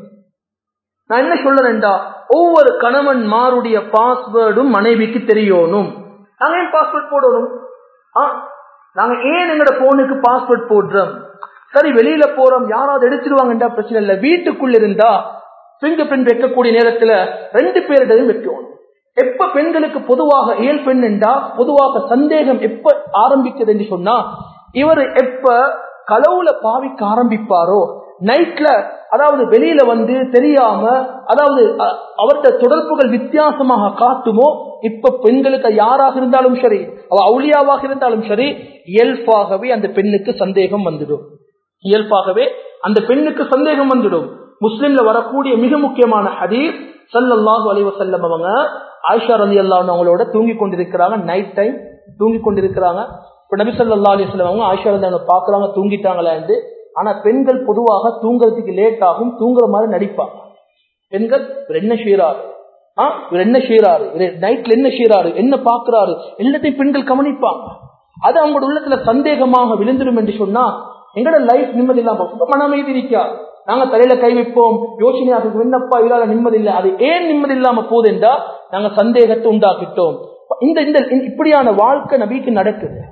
நான் என்ன சொல்றேன்டா ஒவ்வொரு கணவன் மாருடைய பாஸ்வேர்டும் மனைவிக்கு தெரியணும் நாங்க ஏன் பாஸ்வேர்ட் போடணும் ஆ, நாங்க ஏன் எங்களோட போனுக்கு பாஸ்வேர்ட் போடுறோம் சரி வெளியில போறோம் யாராவது எடுத்துருவாங்கன்றா பிரச்சனை இல்ல வீட்டுக்குள்ள இருந்தா பிங்கர் பிரிண்ட் வைக்கக்கூடிய நேரத்துல ரெண்டு பேரிடையும் வைக்கணும் எப்ப பெண்களுக்கு பொதுவாக இயல் பெண் என்றா பொதுவாக சந்தேகம் எப்ப ஆரம்பிக்குது என்று சொன்னா இவர் எப்ப களவுல பாவிக்க ஆரம்பிப்பாரோ நைட்ல அதாவது வெளியில வந்து தெரியாம அதாவது அ- அவர்த தொடர்புகள் வித்தியாசமாக காட்டுமோ இப்ப பெண்களுக்கு யாராக இருந்தாலும் சரி அவ அவுளியாவாக இருந்தாலும் சரி இயல்பாகவே அந்த பெண்ணுக்கு சந்தேகம் வந்துடும் இயல்பாகவே அந்த பெண்ணுக்கு சந்தேகம் வந்துடும் முஸ்லிம்ல வரக்கூடிய மிக முக்கியமான ஹதீஸ் ஸல்லல்லாஹு அலைஹி வஸல்லம் அவங்க ஆயிஷா ரலியல்லாஹு அன்ஹா அவங்களோட தூங்கி கொண்டிருக்கிறாங்க நைட் டைம் தூங்கி கொண்டிருக்கிறாங்க இப்ப நபி ஸல்லல்லாஹு அலைஹி வஸல்லம் அவங்க ஆயிஷா ரலியல்லாஹு பாக்குறாங்க தூங்கிட்டாங்களான்னு ஆனா பெண்கள் பொதுவாக தூங்குறதுக்கு லேட் ஆகும் தூங்குற மாதிரி நடிப்பாங்க பெண்கள் இவர் என்ன செய்யறாரு ஆ, இவர் என்ன செய்யறாரு நைட்ல என்ன செய்யறாரு என்ன பாக்குறாரு எல்லாத்தையும் பெண்கள் கவனிப்பாங்க அது அவங்களோட உள்ளத்துல சந்தேகமாக விழுந்துடும் என்று சொன்னா எங்களோட லைஃப் நிம்மதி இல்லாம ரொம்ப மன அமைதி இருக்கா நாங்க தலையில கை வைப்போம் யோசனையாக என்னப்பா இதால நிம்மதி இல்லை அது ஏன் நிம்மதி இல்லாம போகுது என்றா நாங்க சந்தேகத்தை உண்டாக்கிட்டோம் இந்த இந்த இந்த- இப்படியான வாழ்க்கை நபிக்கு நடக்குது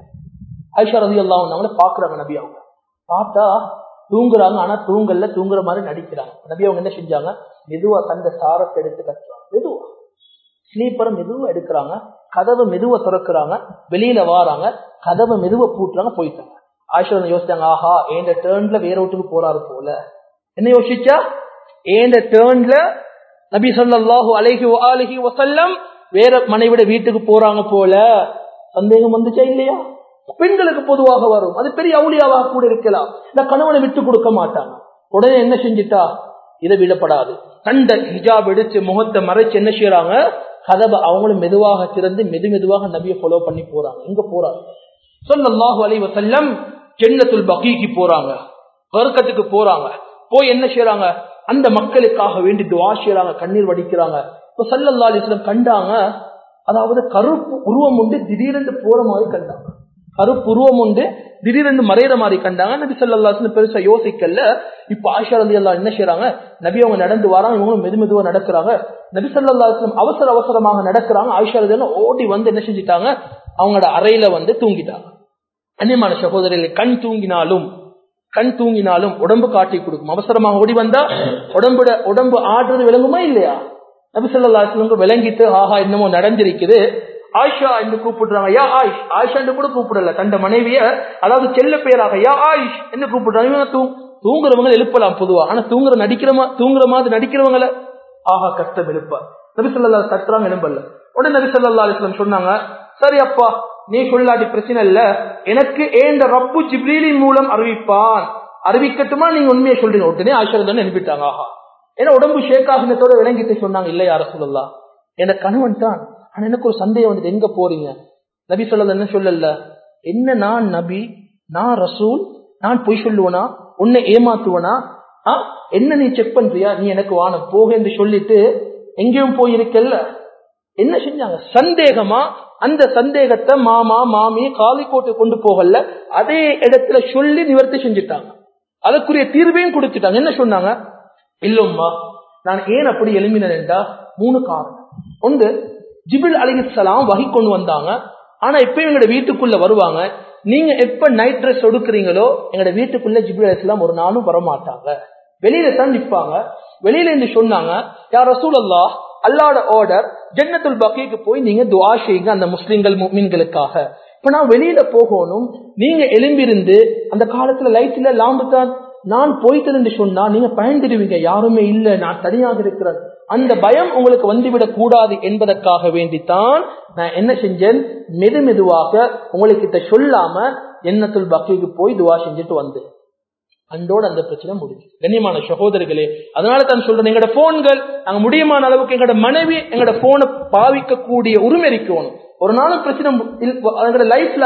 ஐஷா ரதி எல்லாம் அவங்கள பாக்குறாங்க நபி அவங்க பார்த்தா தூங்குறாங்க ஆனா தூங்கல்ல தூங்குற மாதிரி நடிக்கிறாங்க நபி அவங்க என்ன செஞ்சாங்க மெதுவா தந்த சாரத்தை எடுத்து கட்டுறாங்க மெதுவா ஸ்லீப்பரை மெதுவா எடுக்கிறாங்க கதவை மெதுவா திறக்கிறாங்க வெளியில வாராங்க கதவை மெதுவா பூட்டுறாங்க போயிட்டாங்க ஆயிஷா யோசிச்சாங்க ஆஹா ஏண்ட டேர்ன்ல வேற வீட்டுக்கு போறாரு போல என்ன யோசிச்சா ஏண்ட டேர்ன்ல நபி ஸல்லல்லாஹு அலைஹி வஆலிஹி வஸல்லம் வேற மனைவிட வீட்டுக்கு போறாங்க போல சந்தேகம் வந்துச்சா இல்லையா பெண்களுக்கு பொதுவாக வரும் அது பெரிய அவுளியாவாக கூட இருக்கலாம் இந்த கணவனை விட்டு கொடுக்க மாட்டாங்க உடனே என்ன செஞ்சிட்டா இதை விடப்படாது கண்ட ஹிஜாப் எடுத்து முகத்தை மறைச்சு என்ன செய்யறாங்க கதவை அவங்களும் மெதுவாக திறந்து மெது மெதுவாக நபியை ஃபாலோ பண்ணி போறாங்க எங்க போறாங்க ஸல்லல்லாஹு அலைஹி வஸல்லம் ஜன்னத்துல் பகீக்கு போறாங்க வர்க்கத்துக்கு போறாங்க போய் என்ன செய்யறாங்க அந்த மக்களுக்காக வேண்டி துவா செய்யறாங்க கண்ணீர் வடிக்கிறாங்க இப்போ ஸல்லல்லாஹு அலைஹி வஸல்லம் கண்டாங்க அதாவது கருப்பு உருவம் உண்டு திடீரென்று போற மாதிரி கண்டாங்க கருப்பு உருவம் உண்டு திடீரென்று மறையிற மாதிரி கண்டாங்க நபி ஸல்லல்லாஹு அலைஹி வஸல்லம் பெருசா யோசிக்கல இப்ப ஆயிஷா ரலியல்லாஹு என்ன செய்றாங்க நபி அவங்க நடந்து வராங்க இவங்களும் மெது மெதுவா நடக்கிறாங்க நபி ஸல்லல்லாஹு அலைஹி வஸல்லம் அவசர அவசரமாக நடக்கிறாங்க ஆயிஷா ரலியல்லாஹு ஓடி வந்து என்ன செஞ்சிட்டாங்க அவங்களோட அறையில வந்து தூங்கிட்டாங்க அந்நியமான சகோதரர்கள் கண் தூங்கினாலும் கண் தூங்கினாலும் உடம்பு காட்டி கொடுக்கும் அவசரமாக ஓடி வந்தா உடம்புட உடம்பு ஆடுறது விளங்குமா இல்லையா நபிசல்லாஸ்லங்க விளங்கிட்டு ஆஹா என்னமோ நடந்திருக்குது ஆயிஷா என்று கூப்பிடுறாங்க யா ஆயிஷ் ஆயிஷா என்று கூட கூப்பிடல தண்ட மனைவிய அதாவது செல்ல பேராக யா ஆயிஷ் என்று கூப்பிடுறாங்க இவங்க தூ தூங்குறவங்க எழுப்பலாம் பொதுவா ஆனா தூங்குற நடிக்கிற மா- தூங்குற மாதிரி நடிக்கிறவங்கள ஆஹா கஷ்டம் எழுப்பா நபிசல்லா தட்டுறாங்க எழும்பல்ல உடனே நபிசல்லா அலிஸ்லாம் சொன்னாங்க சரி அப்பா நீ சொல்லாட்டி பிரச்சனை இல்ல எனக்கு ஏந்த ரப்பு ஜிப்ரீலின் மூலம் அறிவிப்பான் அறிவிக்கட்டுமா நீங்க உண்மையை சொல்றீங்க உடனே ஆசிரியர் அனுப்பிட்டாங்க ஆஹா ஏன்னா உடம்பு ஷேக்காகினத்தோட விளங்கிட்டு சொன்னாங்க இல்ல யார சொல்லலாம் என் கணவன் தான் ஆனா எனக்கு ஒரு சந்தேகம் வந்துட்டு எங்க போறீங்க நபி சொல்லல என்ன சொல்லல என்ன நான் நபி நான் ரசூல் நான் பொய் சொல்லுவனா உன்னை ஏமாத்துவனா ஆ? என்ன நீ செக் பண்றியா நீ எனக்கு வானம் போக என்று சொல்லிட்டு எங்கேயும் போயிருக்கல்ல என்ன செஞ்சாங்க சந்தேகமா அந்த சந்தேகத்தை மாமா மாமி காலிக்கோட்டை கொண்டு போகல அதே இடத்துல சொல்லி நிவர்த்தி செஞ்சுட்டாங்க அதுக்குரிய தீர்வையும் கொடுத்துட்டாங்க என்ன சொன்னாங்க இல்லம்மா நான் ஏன் அப்படி எழுப்பினேன் என்றா மூணு காரணம் ஒன்று ஜிபில் அலிஹிஸ்லாம் வகை கொண்டு வந்தாங்க ஆனா எப்ப எங்களோட வீட்டுக்குள்ள வருவாங்க நீங்க எப்ப நைட் ட்ரெஸ் ஒடுக்குறீங்களோ எங்களோட வீட்டுக்குள்ள ஜிபில் அலிஸ்லாம் ஒரு நாளும் வரமாட்டாங்க வெளியில தான் நிப்பாங்க வெளியில இருந்து சொன்னாங்க யார் ரசூல் அல்லா அல்லாட ஆர்டர் ஜன்னத்துல் பக்கீக்கு போய் நீங்க துவா செய்யுங்க அந்த முஸ்லிம்கள் மீன்களுக்காக இப்ப நான் வெளியில போகணும் நீங்க எலும்பிருந்து அந்த காலத்துல லைட்ல லாம்பு தான் நான் போயிட்டு என்று சொன்னா நீங்க பயந்துடுவீங்க யாருமே இல்ல நான் தனியாக இருக்கிறேன் அந்த பயம் உங்களுக்கு வந்துவிடக் கூடாது என்பதற்காக வேண்டித்தான் நான் என்ன செஞ்சேன் மெது மெதுவாக உங்களுக்கு கிட்ட சொல்லாம எண்ணத்துல் பக்கீக்கு போய் துவா செஞ்சுட்டு வந்தேன் அண்டோட அந்த பிரச்சனை முடிஞ்சு கண்ணியமான சகோதரர்களே அதனால தான் சொல்றேன் எங்களோட போன்கள் நாங்க முடியுமான அளவுக்கு எங்களோட மனைவி எங்களோட போனை பாவிக்க கூடிய உரிமை இருக்கணும் ஒரு நாளும் பிரச்சனை மு- இல்ல- எங்களோட லைஃப்ல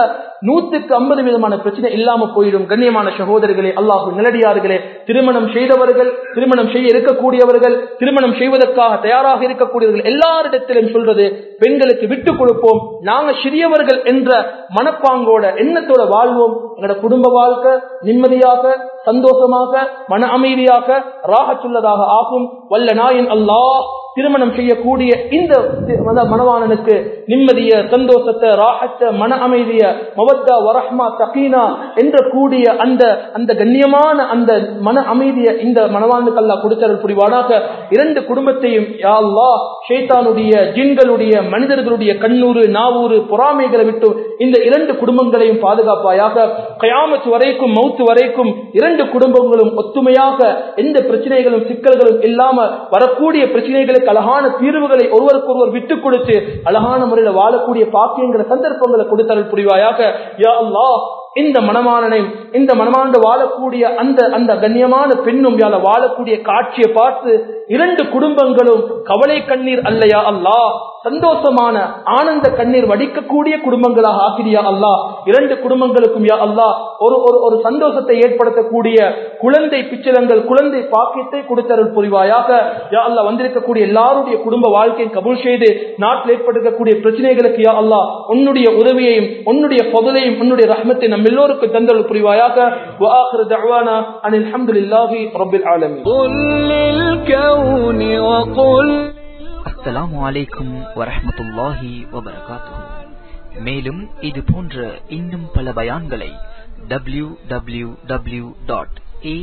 நூத்துக்கு ஐம்பது விதமான பிரச்சனை இல்லாம போயிடும் கண்ணியமான சகோதரர்களே அல்லாஹு நிலடியார்களே திருமணம் செய்தவர்கள் திருமணம் செய்ய இருக்கக்கூடியவர்கள் திருமணம் செய்வதற்காக தயாராக இருக்கக்கூடியவர்கள் எல்லாரிடத்திலும் சொல்றது பெண்களுக்கு விட்டு கொடுப்போம் நாங்க சிறியவர்கள் என்ற மனப்பாங்கோட எண்ணத்தோட வாழ்வோம் எங்களோட குடும்ப வாழ்க்கை நிம்மதியாக சந்தோஷமாக மன அமைதியாக ராகச்சுள்ளதாக ஆகும் வல்ல நாயின் அல்லாஹ் திருமணம் செய்யக்கூடிய இந்த மனவாளனுக்கு நிம்மதிய சந்தோஷத்தை ராகத்தை மன அமைதிய மவத்தா வரஹ்மா தகீனா என்ற கூடிய அந்த அந்த கண்ணியமான அந்த மன அமைதிய இந்த மனவாளனுக்கு அல்லா கொடுத்தல் புரிவானாக இரண்டு குடும்பத்தையும் யா அல்லாஹ் ஷேத்தானுடைய ஜின்களுடைய மனிதர்களுடைய கண்ணூறு நாவூறு பொறாமைகளை விட்டு இந்த இரண்டு குடும்பங்களையும் பாதுகாப்பாயாக கயாமத்து வரைக்கும் மவுத்து வரைக்கும் இரண்டு குடும்பங்களும் ஒத்துமையாக எந்த பிரச்சனைகளும் சிக்கல்களும் இல்லாம வரக்கூடிய பிரச்சனைகளுக்கு அழகான தீர்வுகளை ஒருவருக்கொருவர் விட்டுக் கொடுத்து அழகான முறையில வாழக்கூடிய பாக்கியங்கிற சந்தர்ப்பங்களை கொடுத்தல் புரிவாயாக யா அல்லாஹ் இந்த மனமானனை இந்த மனமாண்டு வாழக்கூடிய அந்த அந்த கண்ணியமான பெண்ணும் யால வாழக்கூடிய காட்சியை பார்த்து இரண்டு குடும்பங்களும் கவலை கண்ணீர் அல்லையா அல்லாஹ் சந்தோஷமான ஆனந்த கண்ணீர் வடிக்கக்கூடிய குடும்பங்களாக ஆக்கிரியா அல்லாஹ் இரண்டு குடும்பங்களுக்கும் யா அல்லாஹ் ஒரு ஒரு ஒரு சந்தோஷத்தை ஏற்படுத்தக்கூடிய குழந்தை பிச்சலங்கள் குழந்தை பாக்கியத்தை கொடுத்தருள் புரிவாயாக யா அல்லாஹ் வந்திருக்கக்கூடிய எல்லாருடைய குடும்ப வாழ்க்கையும் கபூல் செய்து நாட்டில் ஏற்பட்டிருக்கக்கூடிய பிரச்சனைகளுக்கு யா அல்லாஹ் உன்னுடைய உதவியையும் உன்னுடைய பொதலையும் உன்னுடைய ரஹ்மத்தை நம் எல்லோருக்கும் தந்தருள் புரிவாயாக وآخر دعوانا أن الحمد لله رب العالمين قل للكون وقل அஸ்ஸலாமு அலைக்கும் வரஹ்மத்துல்லாஹி வபரகாத்துஹு மேலும் இது போன்ற இன்னும் பல பயான்களை W W W dot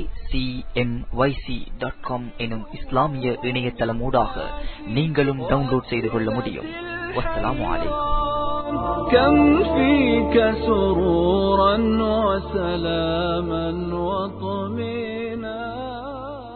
dot com எனும் இஸ்லாமிய இணையதளமூடாக நீங்களும் டவுன்லோட் செய்து கொள்ள முடியும் வஸ்ஸலாமு அலைக்கும் كم فيك سرورا وسلاما وطمينا